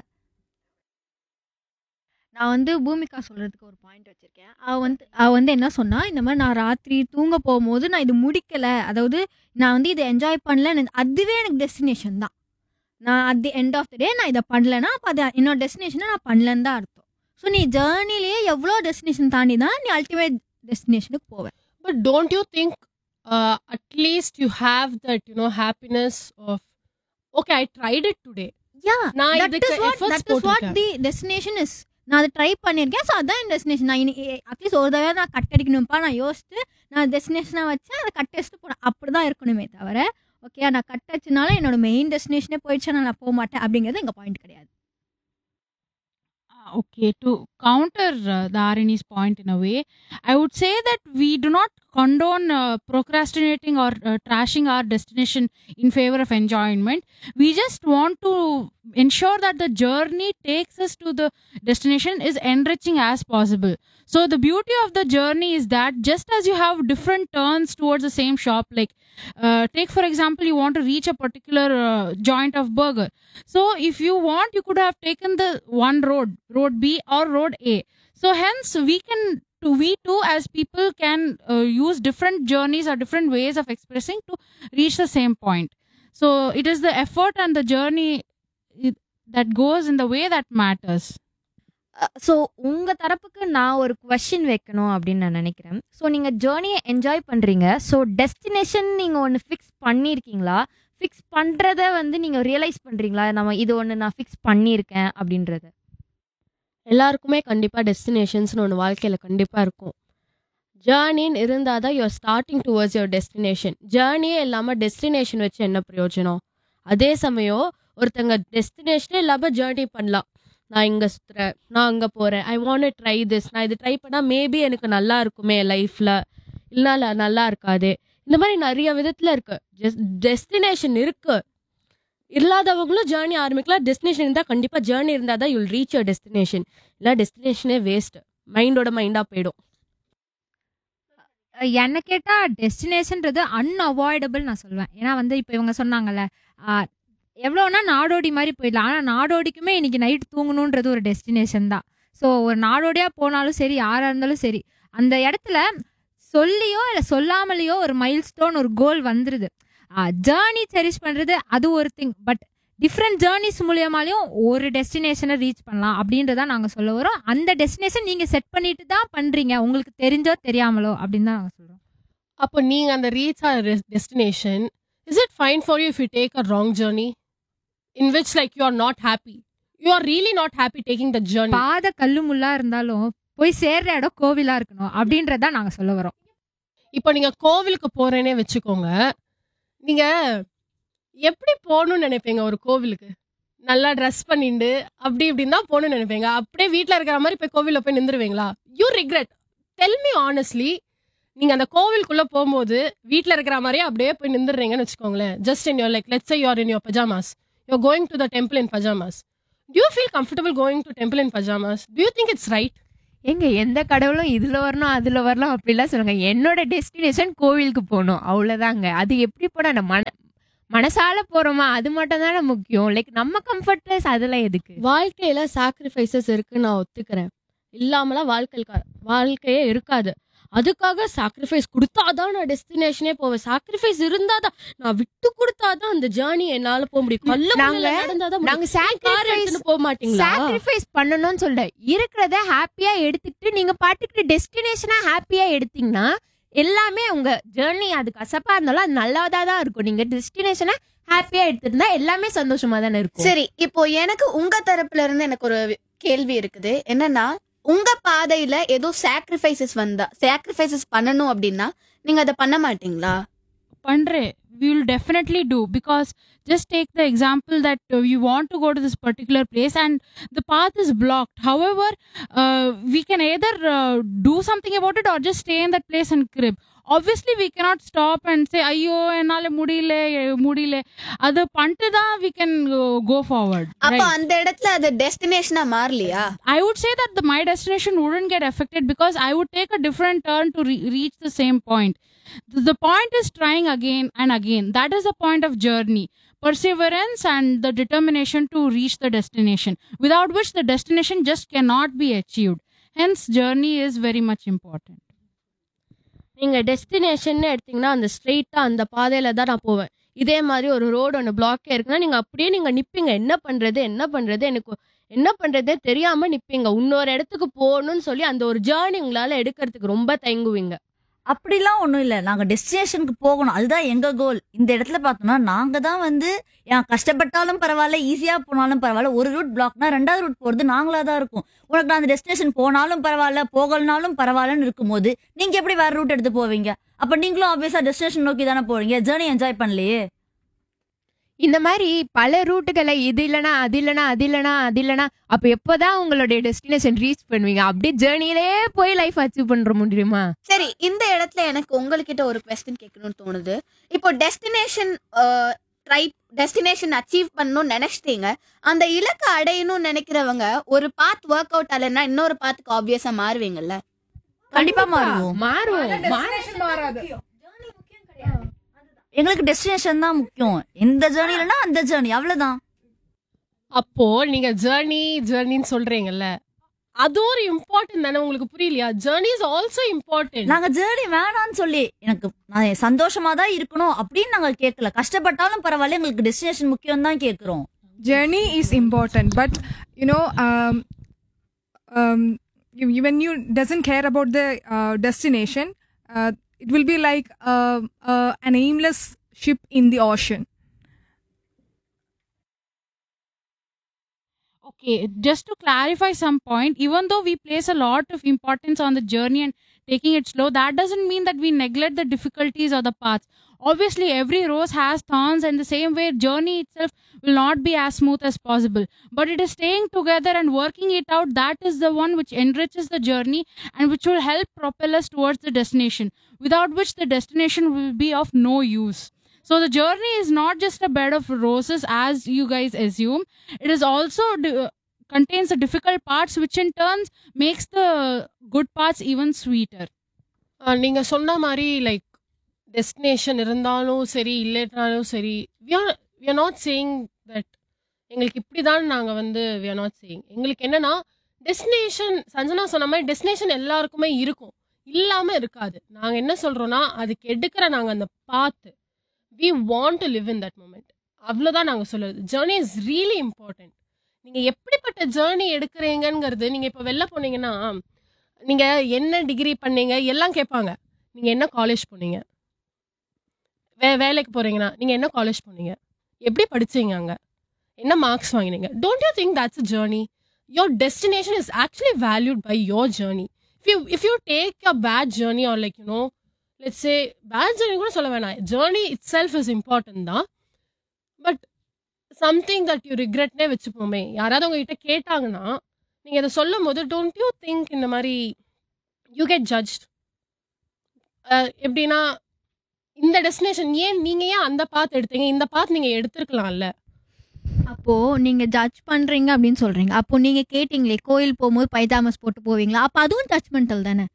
நான் வந்து பூமிகா சொல்றதுக்கு ஒரு பாயிண்ட் வச்சிருக்கேன் அவ வந்து அவ வந்து என்ன சொன்னா இந்த மாதிரி நான் ராத்திரி தூங்க போகும்போது நான் இது முடிக்கல அதாவது நான் வந்து இதை என்ஜாய் பண்ணல எனக்கு- அதுவே எனக்கு டெஸ்டினேஷன் தான் நான் at the end of the day நான் இதை பண்ணலன்னா அப்போ அது என்னோட டெஸ்டினேஷனை நான் பண்ணலன்னு தான் அர்த்தம் ஸோ நீ ஜேர்னிலேயே எவ்வளோ டெஸ்டினேஷன் தாண்டி தான் நீ அல்டிமேட் டெஸ்டினேஷனுக்கு போவேன் But don't you think uh, at least you have that, you know, happiness of, okay, I tried it today. யா நான் தட் இதுக்கு is what efforts that is what போட்டிருக்கேன். தி டெஸ்டினேஷன் இஸ் நான் அதை try பண்ணியிருக்கேன் so அதான் என் destination நான் இனி at least ஒரு தடவை நான் கட் அடிக்கணும்ப்பா நான் யோசிச்சு நான் டெஸ்டினேஷனாக வச்சு அதை கட் அடிச்சுட்டு போனேன் அப்படி தான் இருக்கணுமே தவிர ஓகே நான் கட் அடிச்சனால என்னோட மெயின் டெஸ்டினேஷனே போயிடுச்சு நான் போக மாட்டேன் அப்படிங்கிறது எங்கள் பாயிண்ட் கிடையாது okay to counter uh, the rne's point in a way i would say that we do not condone uh, procrastinating or uh, trashing our destination in favor of enjoyment we just want to ensure that the journey takes us to the destination is enriching as possible so the beauty of the journey is that just as you have different turns towards the same shop like uh, take for example you want to reach a particular uh, joint of burger so if you want you could have taken the one road road b or road a so hence we can to we too as people can uh, use different journeys or different ways of expressing to reach the same point so it is the effort and the journey it, that goes in the way that matters so உங்கள் தரப்புக்கு நான் ஒரு question வைக்கணும் அப்படின்னு நான் நினைக்கிறேன் so நீங்கள் ஜேர்னியை என்ஜாய் பண்ணுறீங்க ஸோ டெஸ்டினேஷன் நீங்கள் ஒன்று ஃபிக்ஸ் பண்ணியிருக்கீங்களா ஃபிக்ஸ் பண்ணுறத வந்து நீங்கள் ரியலைஸ் பண்ணுறீங்களா நம்ம இது ஒன்று நான் ஃபிக்ஸ் பண்ணியிருக்கேன் அப்படின்றத எல்லாருக்குமே கண்டிப்பாக டெஸ்டினேஷன்ஸ்னு ஒன்று வாழ்க்கையில் கண்டிப்பாக இருக்கும் ஜேர்னின்னு இருந்தால் தான் your starting towards your destination ஜேர்னியே இல்லாமல் டெஸ்டினேஷன் வச்சு என்ன பிரயோஜனம் அதே சமயம் ஒருத்தங்க டெஸ்டினேஷனே இல்லாமல் ஜேர்னி பண்ணலாம் நான் இங்கே சுற்றுறேன் நான் அங்கே போகிறேன் ஐ வாண்ட் ட்ரை திஸ் நான் இது ட்ரை பண்ணால் மேபி எனக்கு நல்லா இருக்குமே லைஃப்பில் இல்லைனா நல்லா இருக்காது இந்த மாதிரி நிறைய விதத்தில் இருக்கு டெஸ்டினேஷன் இருக்கு இல்லாதவங்களும் ஜேர்னி ஆரம்பிக்கலாம் டெஸ்டினேஷன் இருந்தால் கண்டிப்பாக ஜேர்னி இருந்தால் தான் யுல் ரீச் யுவர் டெஸ்டினேஷன் இல்லை டெஸ்டினேஷனே வேஸ்ட் மைண்டோட மைண்டாக போயிடும் என்ன கேட்டா டெஸ்டினேஷன்றது அன்அவாய்டபிள் நான் சொல்லுவேன் ஏன்னா வந்து இப்போ இவங்க சொன்னாங்கல்ல எவ்வளோனா நாடோடி மாதிரி போயிடலாம் ஆனால் நாடோடிக்குமே இன்னைக்கு நைட் தூங்கணுன்றது ஒரு டெஸ்டினேஷன் தான் ஸோ ஒரு நாடோடியாக போனாலும் சரி யாராக இருந்தாலும் சரி அந்த இடத்துல சொல்லியோ இல்லை சொல்லாமலேயோ ஒரு மைல்ஸ்டோன் ஒரு கோல் வந்துருது ஜேர்னி செரிஷ் பண்ணுறது அது ஒரு திங் பட் டிஃப்ரெண்ட் ஜேர்னிஸ் மூலியமாலையும் ஒரு டெஸ்டினேஷனை ரீச் பண்ணலாம் அப்படின்றத நாங்கள் சொல்ல வரோம் அந்த டெஸ்டினேஷன் நீங்கள் செட் பண்ணிட்டு தான் பண்ணுறீங்க உங்களுக்கு தெரிஞ்சோ தெரியாமலோ அப்படின்னு தான் நாங்கள் சொல்கிறோம் அப்போ நீங்க அந்த reach or destination is it fine for you if you take a wrong journey in which like you are not happy you are really not happy taking the journey பாத கல்லு முள்ளா இருந்தாலும் போய் சேர்ற இடம் கோவிலா இருக்கணும் அப்படின்றத நாங்க சொல்ல வரோம் இப்போ நீங்க கோவிலுக்கு போறேனே வச்சுக்கோங்க நீங்க எப்படி போகணும்னு நினைப்பீங்க ஒரு கோவிலுக்கு நல்லா ட்ரெஸ் பண்ணிட்டு அப்படி இப்படின்னு தான் போகணும்னு நினைப்பீங்க அப்படியே வீட்டில் இருக்கிற மாதிரி போய் கோவிலில் போய் நின்றுருவீங்களா you regret tell me honestly நீங்க அந்த கோவிலுக்குள்ள போகும்போது வீட்டில் இருக்கிற மாதிரியே அப்படியே போய் நின்றுறீங்கன்னு வச்சுக்கோங்களேன் just in your like let's you're in your pajamas you going to the temple in pajamas do you feel comfortable going to temple in pajamas do you think it's right எங்க எந்த கடவுளும் இதுல வரணும் அதுல வரலாம் அப்படிலாம் சொல்லுங்க என்னோட டெஸ்டினேஷன் கோவிலுக்கு போகணும் அவ்வளவுதாங்க அது எப்படி போனா நம்ம மன மனசால போறோமா அது மட்டும் தானே முக்கியம் லைக் நம்ம கம்ஃபர்ட்லெஸ் அதெல்லாம் எதுக்கு வாழ்க்கையில சாக்ரிஃபைசஸ் இருக்குன்னு நான் ஒத்துக்கிறேன் இல்லாமலாம் வாழ்க்கை வாழ்க்கையே இருக்காது அதுக்காக சாக்ரிஃபைஸ் கொடுத்தாதான் நான் டெஸ்டினேஷனே போவேன் சாக்ரிஃபைஸ் இருந்தாதான் நான் விட்டு கொடுத்தாதான் அந்த ஜேர்னி என்னால போக முடியும் கல்ல நாங்க நடந்தாதான் நாங்க கார் எடுத்துன்னு போக மாட்டீங்களா சாக்ரிஃபைஸ் பண்ணணும்னு சொல்ல இருக்கிறத ஹாப்பியா எடுத்துக்கிட்டு நீங்க பாட்டுக்கிட்டு டெஸ்டினேஷனா ஹாப்பியா எடுத்தீங்கன்னா எல்லாமே உங்க ஜேர்னி அது கசப்பா இருந்தாலும் அது நல்லதா தான் இருக்கும் நீங்க டெஸ்டினேஷனை ஹாப்பியா எடுத்திருந்தா எல்லாமே சந்தோஷமா தானே இருக்கும் சரி இப்போ எனக்கு உங்க தரப்புல இருந்து எனக்கு ஒரு கேள்வி இருக்குது என்னன்னா உங்க பாதையில ஏதோ சாக்ரிஃபைசஸ் வந்தா சாக்ரிஃபைசஸ் பண்ணணும் அப்படின்னா நீங்க அதை பண்ண மாட்டீங்களா Pandre, we will definitely do because just take the example that uh, you want to go to this particular place and the path is blocked. However, uh, we can either uh, do something about it or just stay in that place and crib. Obviously, we cannot stop and say, ஐயோ என்னால முடியல முடியல அது பண்ணிட்டு தான் we can uh, go forward. அப்ப right? அந்த இடத்துல அது டெஸ்டினேஷனா மாறலையா I would say that the, my destination wouldn't get affected because I would take a different turn to re- reach the same point. The, the point is trying again and again. That is the point of journey. Perseverance and the determination to reach the destination, without which the destination just cannot be achieved. Hence, journey is very much important. நீங்க destination எடுத்தீங்கன்னா அந்த ஸ்ட்ரெயிட்டா அந்த பாதையில தான் நான் போவேன் இதே மாதிரி ஒரு ரோடு ஒன்று பிளாக்கே இருக்குன்னா நீங்க அப்படியே நீங்க நிப்பீங்க என்ன பண்றது என்ன பண்றது எனக்கு என்ன பண்றதே தெரியாம நிப்பீங்க இன்னொரு இடத்துக்கு போகணும்னு சொல்லி அந்த ஒரு ஜேர்னி உங்களால எடுக்கிறதுக்கு ரொம்ப தயங்குவீங்க அப்படிலாம் ஒன்றும் இல்லை நாங்கள் டெஸ்டினேஷனுக்கு போகணும் அதுதான் எங்கள் கோல் இந்த இடத்துல பார்த்தோம்னா நாங்கள் தான் வந்து ஏன் கஷ்டப்பட்டாலும் பரவாயில்ல ஈஸியாக போனாலும் பரவாயில்ல ஒரு ரூட் பிளாக்னா ரெண்டாவது ரூட் போகிறது நாங்களாக தான் இருக்கும் உனக்கு நான் அந்த டெஸ்டினேஷன் போனாலும் பரவாயில்ல போகலனாலும் பரவாயில்லன்னு இருக்கும்போது நீங்கள் எப்படி வேறு ரூட் எடுத்து போவீங்க அப்போ நீங்களும் ஆப்வியஸாக டெஸ்டினேஷன் நோக்கி தானே போவீங்க ஜேர்னி என்ஜாய் பண்ணலையே இந்த மாதிரி பல ரூட்டுகளை இது இல்லனா அது இல்லனா அது இல்லனா அது இல்லனா அப்ப எப்போதான் உங்களுடைய டெஸ்டினேஷன் ரீச் பண்ணுவீங்க அப்படியே ஜேர்னிலே போய் லைஃப் அச்சீவ் பண்ற முடியுமா சரி இந்த இடத்துல எனக்கு உங்ககிட்ட ஒரு கொஸ்டின் கேட்கணும்னு தோணுது இப்போ டெஸ்டினேஷன் ட்ரை டெஸ்டினேஷன் அச்சீவ் பண்ணணும்னு நினைச்சிட்டீங்க அந்த இலக்கை அடையணும்னு நினைக்கிறவங்க ஒரு பாத் ஒர்க் அவுட் ஆகலைன்னா இன்னொரு பாத்துக்கு ஆப்வியஸா மாறுவீங்கல்ல கண்டிப்பா மாறுவோம் மாறும் எங்களுக்கு டெஸ்டினேஷன் தான் முக்கியம் எந்த ஜேர்னி இல்லைன்னா அந்த ஜேர்னி அவ்வளவுதான் அப்போ நீங்க ஜேர்னி ஜேர்னின்னு சொல்றீங்கல்ல அது ஒரு இம்பார்ட்டன்ட் தானே உங்களுக்கு புரியலையா ஜேர்னி இஸ் ஆல்சோ இம்பார்ட்டன்ட் நாங்க ஜேர்னி வேணாம்னு சொல்லி எனக்கு நான் சந்தோஷமா தான் இருக்கணும் அப்படின்னு நாங்க கேட்கல கஷ்டப்பட்டாலும் பரவாயில்ல எங்களுக்கு டெஸ்டினேஷன் முக்கியம் தான் கேக்குறோம் journey is important but you know um, um, you, you- when you doesn't care about the uh, destination uh, it will be like uh, uh, an aimless ship in the ocean Okay, just to clarify some point, even though we place a lot of importance on the journey and taking it slow, that doesn't mean that we neglect the difficulties or the paths. Obviously, every rose has thorns, and the same way, journey itself will not be as smooth as possible. But it is staying together and working it out that is the one which enriches the journey and which will help propel us towards the destination, without which the destination will be of no use. So the journey is not just a bed of roses as you guys assume. It is also di- contains the difficult parts, which in turns makes the good parts even sweeter. ஆஹ் நீங்க சொன்ன மாதிரி like destination இருந்தாலும் சரி இல்லைனாலும் சரி we are we are not saying that எங்களுக்கு இப்படி தான் நாங்கள் வந்து we are நாட் சேயிங் எங்களுக்கு என்னன்னா டெஸ்டினேஷன் சஞ்சனா சொன்ன மாதிரி டெஸ்டினேஷன் எல்லாருக்குமே இருக்கும் இல்லாமல் இருக்காது நாங்கள் என்ன சொல்கிறோன்னா அதுக்கு எடுக்கிற நாங்கள் அந்த path we want to live in that moment அவ்வளோதான் நாங்கள் சொல்லுறது ஜேர்னி இஸ் ரியலி இம்பார்ட்டன்ட் நீங்கள் எப்படிப்பட்ட ஜேர்னி எடுக்கிறீங்கங்கிறது நீங்கள் இப்போ வெளில போனீங்கன்னா நீங்கள் என்ன டிகிரி பண்ணீங்க எல்லாம் கேட்பாங்க நீங்கள் என்ன காலேஜ் போனீங்க வே வேலைக்கு போகிறீங்கன்னா நீங்கள் என்ன காலேஜ் போனீங்க எப்படி படிச்சீங்க அங்கே என்ன மார்க்ஸ் வாங்கினீங்க don't you think that's a journey your destination is actually valued by your journey if you if you take a bad journey or like you know let's say bad journey கூட சொல்ல வேணாம் journey itself is important தான் but something that you ரிக்ரெட்னே வச்சுப்போமே யாராவது உங்ககிட்ட கேட்டாங்கன்னா நீங்கள் இதை சொல்லும் போது டோன்ட் யூ திங்க் இந்த மாதிரி யூ கெட் ஜட்ஜ்ட் எப்படின்னா இந்த டெஸ்டினேஷன் ஏன் நீங்கள் ஏன் அந்த பாத் எடுத்தீங்க இந்த பாத் நீங்கள் எடுத்திருக்கலாம்ல அப்போ நீங்க ஜட்ஜ் பண்றீங்க அப்படின்னு சொல்றீங்க அப்போ நீங்க கேட்டீங்களே கோயில் போகும்போது பைஜாமஸ் போட்டு போவீங்களா அப்போ அதுவும் ஜட்ஜ்மெண்டல் தானே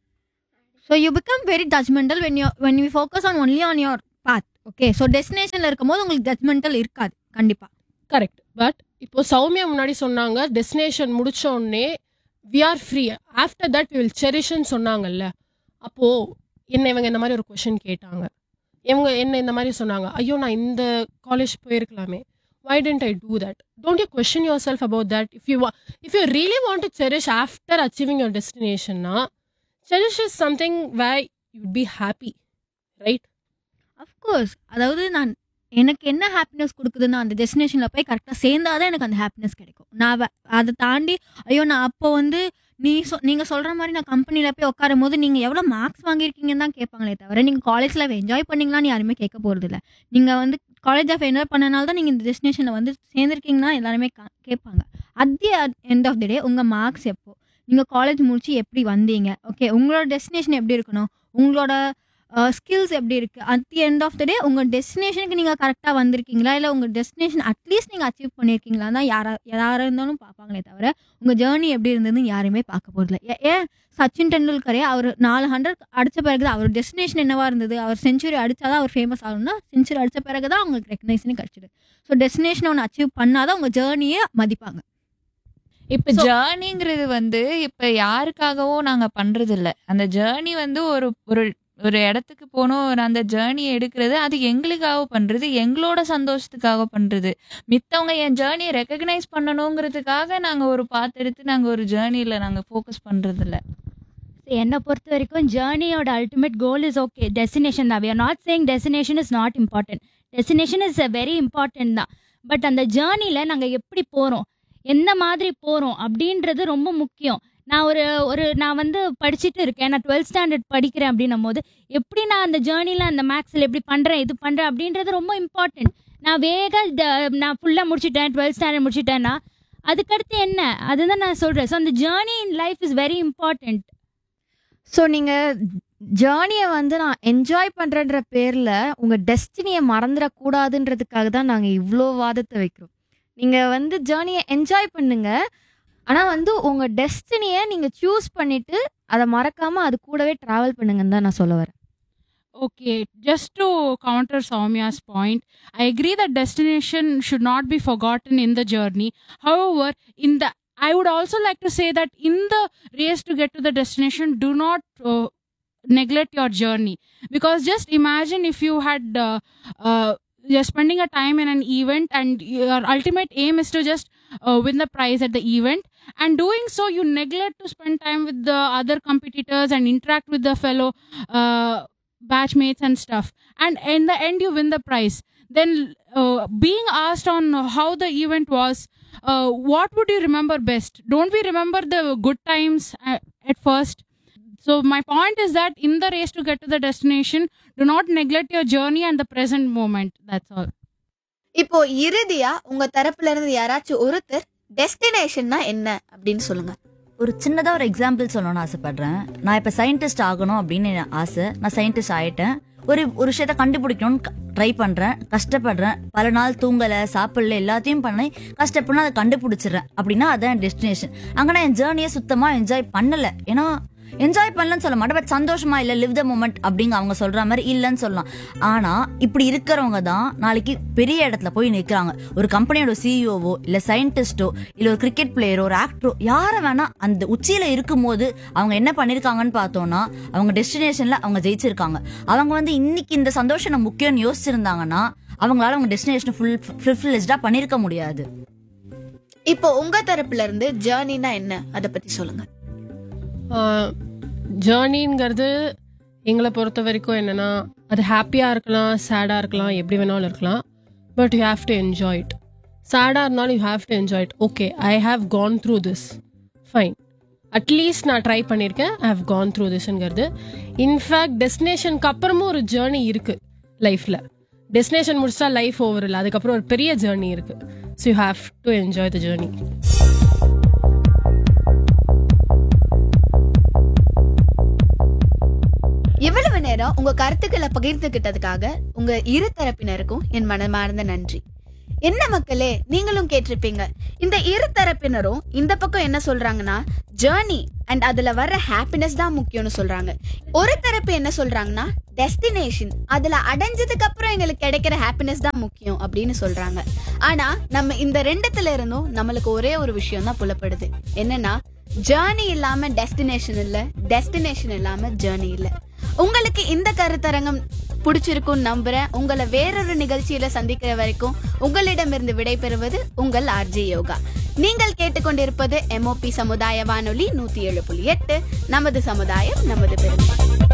so you become very judgmental when you when you focus on only on your path okay so டெஸ்டினேஷனில் இருக்கும்போது உங்களுக்கு ஜட்ஜ்மெண்டல் இருக்காது கண்டிப்பா கரெக்ட் பட் இப்போ சௌமியா முன்னாடி சொன்னாங்க டெஸ்டினேஷன் முடிச்ச உடனே we are free after that will செரிஷ்னு சொன்னாங்கல்ல அப்போ என்ன இவங்க இந்த மாதிரி ஒரு கொஷின் கேட்டாங்க இவங்க என்ன இந்த மாதிரி சொன்னாங்க ஐயோ நான் இந்த காலேஜ் போயிருக்கலாமே why didn't I do that? Don't you question yourself about that? If you wa- if you really want to cherish after achieving your destination, na, cherish is something where you'd be happy, right? Of course அதாவது நான் எனக்கு என்ன happiness கொடுக்குதுன்னா அந்த டெஸ்டினேஷனில் போய் கரெக்டாக சேர்ந்தாதான் எனக்கு அந்த happiness கிடைக்கும் நான் வே- அதை தாண்டி ஐயோ நான் அப்போ வந்து நீ சொ நீங்கள் சொல்கிற மாதிரி நான் கம்பெனியில் போய் உட்காரும் போது நீங்கள் எவ்வளோ மார்க்ஸ் வாங்கியிருக்கீங்கன்னு தான் கேட்பாங்களே தவிர நீங்கள் காலேஜில் என்ஜாய் பண்ணீங்களான்னு யாருமே கேட்க போகிறதில்ல நீங்கள் வந்து காலேஜ் ஆஃப் என்ஜாய் பண்ணனால தான் நீங்கள் இந்த டெஸ்டினேஷனில் வந்து சேர்ந்துருக்கீங்கன்னா எல்லாருமே கா- கேட்பாங்க at the end of the day உங்கள் மார்க்ஸ் எப்போ நீங்கள் காலேஜ் முடிச்சு எப்படி வந்தீங்க ஓகே உங்களோட டெஸ்டினேஷன் எப்படி இருக்கணும் உங்களோட ஸ்கில்ஸ் எப்படி இருக்குது at the end of the day உங்கள் டெஸ்டினேஷனுக்கு நீங்கள் கரெக்டாக வந்திருக்கீங்களா இல்லை உங்கள் டெஸ்டினேஷன் அட்லீஸ்ட் நீங்கள் அச்சீவ் பண்ணியிருக்கீங்களா தான் யாரா யாராக இருந்தாலும் பார்ப்பாங்களே தவிர உங்கள் ஜேர்னி எப்படி இருந்ததுன்னு யாருமே பார்க்க போகிறதில்ல ஏன் சச்சின் டெண்டுல்கரே அவர் நாலு ஹண்ட்ரட் அடித்த பிறகு தான் அவர் டெஸ்டினேஷன் என்னவா இருந்தது அவர் செஞ்சுரி அடித்தாதான் அவர் ஃபேமஸ் ஆகணும்னா செஞ்சுரி அடித்த பிறகு தான் அவங்களுக்கு ரெக்கக்னைஸனே கிடச்சிது ஸோ டெஸ்டினேஷன் ஒன்று அச்சீவ் பண்ணாதான் உங்கள் ஜேர்னியை மதிப்பாங்க இப்ப ஜேர்னிங்கிறது வந்து இப்ப யாருக்காகவும் நாங்க பண்றது இல்ல அந்த ஜேர்னி வந்து ஒரு ஒரு ஒரு இடத்துக்கு போகணும் ஒரு அந்த ஜேர்னி எடுக்கிறது அது எங்களுக்காக பண்றது எங்களோட சந்தோஷத்துக்காக பண்றது மித்தவங்க என் ஜேர்னியை ரெக்கக்னைஸ் பண்ணணுங்கிறதுக்காக நாங்க ஒரு பாத்து எடுத்து நாங்க ஒரு ஜேர்னில நாங்க ஃபோக்கஸ் பண்றது இல்ல என்னை பொறுத்த வரைக்கும் ஜேர்னியோட ultimate goal is okay destination தான் we are not saying destination is not important destination is very important தான் பட் அந்த ஜேர்னியில் நாங்கள் எப்படி போகிறோம் எந்த மாதிரி போகிறோம் அப்படின்றது ரொம்ப முக்கியம் நான் ஒரு ஒரு நான் வந்து படிச்சுட்டு இருக்கேன் நான் டுவெல்த் ஸ்டாண்டர்ட் படிக்கிறேன் அப்படின்னும் போது எப்படி நான் அந்த ஜேர்னியில் அந்த மேக்ஸில் எப்படி பண்ணுறேன் இது பண்ணுறேன் அப்படின்றது ரொம்ப இம்பார்ட்டன்ட் நான் வேக த- நான் ஃபுல்லாக முடிச்சிட்டேன் டுவெல்த் ஸ்டாண்டர்ட் முடிச்சிட்டேன்னா அதுக்கடுத்து என்ன அதுதான் நான் சொல்கிறேன் ஸோ அந்த journey in life is very important so நீங்கள் ஜேர்னியை வந்து நான் என்ஜாய் பண்ணுறன்ற பேரில் உங்கள் டெஸ்டினியை மறந்துடக்கூடாதுன்றதுக்காக தான் நாங்கள் இவ்வளோ வாதத்தை வைக்கிறோம் நீங்கள் வந்து ஜேர்னியை என்ஜாய் பண்ணுங்க ஆனால் வந்து உங்கள் டெஸ்டினியை நீங்கள் சூஸ் பண்ணிட்டு அதை மறக்காமல் அது கூடவே ட்ராவல் பண்ணுங்கன்னு தான் நான் சொல்ல வரேன் Okay, just to counter Soumya's point, I agree that destination should not be forgotten in the journey. However, in the I would also like to say that in the race to get to the destination, do not uh, neglect your journey because just imagine if you had uh, uh, you're spending a time in an event and your ultimate aim is to just uh, win the prize at the event and doing so you neglect to spend time with the other competitors and interact with the fellow uh, batchmates and stuff and in the end you win the prize then uh, being asked on how the event was uh, what would you remember best don't we remember the good times uh, at first so my point is that in the race to get to the destination do not neglect your journey and the present moment that's all இப்போ இறுதியா உங்க தரப்புல இருந்து யாராச்சும் ஒருத்தர் டெஸ்டினேஷன்னா என்ன அப்படின்னு சொல்லுங்க ஒரு சின்னதாக ஒரு எக்ஸாம்பிள் சொல்லணும்னு ஆசைப்படுறேன் நான் இப்போ சயின்டிஸ்ட் ஆகணும் அப்படின்னு எனக்கு ஆசை நான் சயின்டிஸ்ட் ஆயிட்டேன் ஒரு ஒரு விஷயத்த கண்டுபிடிக்கணும்னு ட்ரை பண்ணுறேன் கஷ்டப்படுறேன் பல நாள் தூங்கலை சாப்பிடல எல்லாத்தையும் பண்ணி கஷ்டப்பட்டு அதை கண்டுபிடிச்சிடுறேன் அப்படின்னா அதான் டெஸ்டினேஷன் அங்கே நான் என் ஜேர்னியை சுத்தமாக என்ஜாய் பண்ணலை ஏன்னா என்ஜாய் பண்ணலன்னு சொல்ல மாட்டேன் பட் சந்தோஷமா இல்ல லிவ் த மூமெண்ட் அப்படிங்க அவங்க சொல்ற மாதிரி இல்லைன்னு சொல்லலாம் ஆனா இப்படி இருக்கிறவங்க தான் நாளைக்கு பெரிய இடத்துல போய் நிற்கிறாங்க ஒரு கம்பெனியோட சிஇஓவோ இல்ல சயின்டிஸ்டோ இல்ல ஒரு கிரிக்கெட் பிளேயரோ ஒரு ஆக்டரோ யார வேணா அந்த உச்சியில இருக்கும்போது அவங்க என்ன பண்ணிருக்காங்கன்னு பார்த்தோம்னா அவங்க டெஸ்டினேஷன்ல அவங்க ஜெயிச்சிருக்காங்க அவங்க வந்து இன்னைக்கு இந்த சந்தோஷம் நமக்கு முக்கியம்னு யோசிச்சிருந்தாங்கன்னா அவங்களால அவங்க டெஸ்டினேஷன் ஃபுல் ஃபுல்ஃபில்ஜா பண்ணிருக்க முடியாது இப்போ உங்க தரப்புல இருந்து ஜேர்னினா என்ன அதை பத்தி சொல்லுங்க ஜேர்னிங்கிறது எங்களை பொறுத்த வரைக்கும் என்னென்னா அது ஹாப்பியாக இருக்கலாம் சேடாக இருக்கலாம் எப்படி வேணாலும் இருக்கலாம் but you have to enjoy it சேடாக இருந்தாலும் you have to enjoy it okay I have gone through this fine at least நான் ட்ரை பண்ணியிருக்கேன் ஐ ஹவ் கான் த்ரூ திஸ்ங்கிறது இன்ஃபேக்ட் டெஸ்டினேஷனுக்கு அப்புறமும் ஒரு ஜேர்னி இருக்குது லைஃப்பில் டெஸ்டினேஷன் முடிச்சா லைஃப் ஓவர் இல்லை அதுக்கப்புறம் ஒரு பெரிய ஜேர்னி இருக்குது so you have to enjoy the journey இவ்வளவு நேரம் உங்க கருத்துக்களை பகிர்ந்துகிட்டதுக்காக உங்க இரு தரப்பினருக்கும் என் மனமார்ந்த நன்றி என்ன மக்களே நீங்களும் கேட்டிருப்பீங்க இந்த இரு தரப்பினரும் இந்த பக்கம் என்ன சொல்றாங்கன்னா ஜேர்னி அண்ட் அதுல வர்ற ஹாப்பினஸ் தான் முக்கியம்னு சொல்றாங்க ஒரு தரப்பு என்ன சொல்றாங்கன்னா டெஸ்டினேஷன் அதுல அடைஞ்சதுக்கு அப்புறம் எங்களுக்கு கிடைக்கிற ஹாப்பினஸ் தான் முக்கியம் அப்படின்னு சொல்றாங்க ஆனா நம்ம இந்த ரெண்டுத்துல இருந்தும் நம்மளுக்கு ஒரே ஒரு விஷயம் தான் புலப்படுது என்னன்னா ஜேர்னி இல்லாம டெஸ்டினேஷன் இல்ல டெஸ்டினேஷன் இல்லாம ஜேர்னி இல்ல உங்களுக்கு இந்த கருத்தரங்கம் பிடிச்சிருக்கும்னு நம்புறேன் உங்களை வேறொரு நிகழ்ச்சியில சந்திக்கிற வரைக்கும் உங்களிடமிருந்து விடைபெறுவது உங்கள் ஆர்ஜி யோகா நீங்கள் கேட்டுக்கொண்டிருப்பது எம்ஓபி சமுதாய வானொலி நூத்தி ஏழு புள்ளி எட்டு நமது சமுதாயம் நமது பெருமை